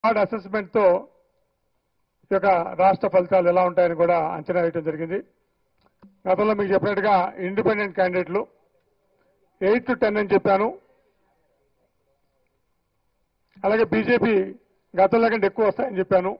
hard assessment తో ఈ యొక్క రాష్ట్ర ఫలితాలు ఎలా ఉంటాయని కూడా అంచనా వేయడం జరిగింది గతంలో మీకు చెప్పినట్టుగా ఇండిపెండెంట్ క్యాండిడేట్లు ఎయిట్ టు టెన్ అని చెప్పాను అలాగే బీజేపీ గతంలో కంటే ఎక్కువ వస్తాయని చెప్పాను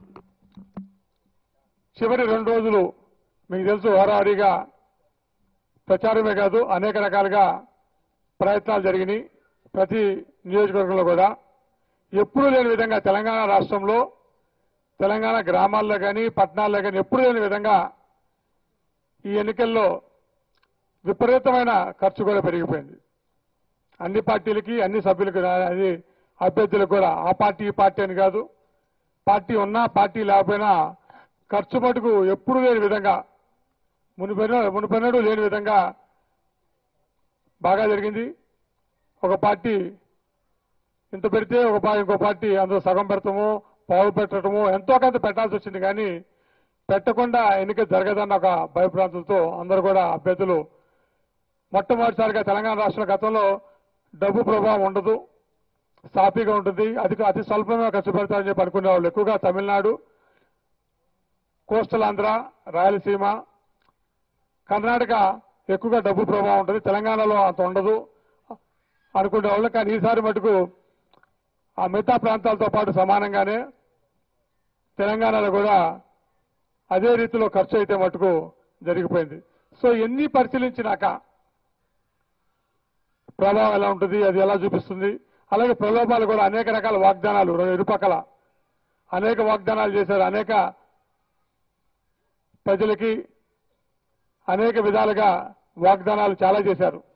చివరి రెండు రోజులు మీకు తెలుసు హోరాహరీగా ప్రచారమే కాదు అనేక రకాలుగా ప్రయత్నాలు జరిగినాయి ప్రతి నియోజకవర్గంలో కూడా ఎప్పుడూ లేని విధంగా తెలంగాణ రాష్ట్రంలో తెలంగాణ గ్రామాల్లో కానీ పట్టణాల్లో కానీ ఎప్పుడూ లేని విధంగా ఈ ఎన్నికల్లో విపరీతమైన ఖర్చు కూడా పెరిగిపోయింది అన్ని పార్టీలకి అన్ని సభ్యులకి రా- అది అభ్యర్థులకు కూడా ఆ పార్టీ ఈ పార్టీ అని కాదు పార్టీ ఉన్నా పార్టీ లేకపోయినా ఖర్చు మటుకు ఎప్పుడు లేని విధంగా మునిపెన మునిపెన్నడూ లేని విధంగా బాగా జరిగింది ఒక పార్టీ ఇంత పెడితే ఒక పా- ఇంకో పార్టీ అందులో సగం పెడతాము పావు పెట్టడము ఎంతో కొంత పెట్టాల్సి వచ్చింది కానీ పెట్టకుండా ఎన్నిక జరగదన్న ఒక భయభ్రాంతులతో అందరూ కూడా అభ్యర్థులు మొట్టమొదటిసారిగా తెలంగాణ రాష్ట్ర గతంలో డబ్బు ప్రభావం ఉండదు సాఫీగా ఉంటుంది అది అతి స్వల్పంగా ఖర్చు పెడతారని చెప్పి అనుకునే వాళ్ళు ఎక్కువగా తమిళనాడు కోస్టల్ ఆంధ్ర రాయలసీమ కర్ణాటక ఎక్కువగా డబ్బు ప్రభావం ఉంటుంది తెలంగాణలో అంత ఉండదు అనుకునే వాళ్ళు కానీ ఈసారి మటుకు ఆ మిగతా ప్రాంతాలతో పాటు సమానంగానే తెలంగాణలో కూడా అదే రీతిలో ఖర్చు అయితే మటుకు జరిగిపోయింది సో ఎన్ని పరిశీలించినాక ప్రభావం ఎలా ఉంటుంది అది ఎలా చూపిస్తుంది అలాగే ప్రలోభాలు కూడా అనేక రకాల వాగ్దానాలు రెండు ఇరుపక్కల అనేక వాగ్దానాలు చేశారు అనేక ప్రజలకి అనేక విధాలుగా వాగ్దానాలు చాలా చేశారు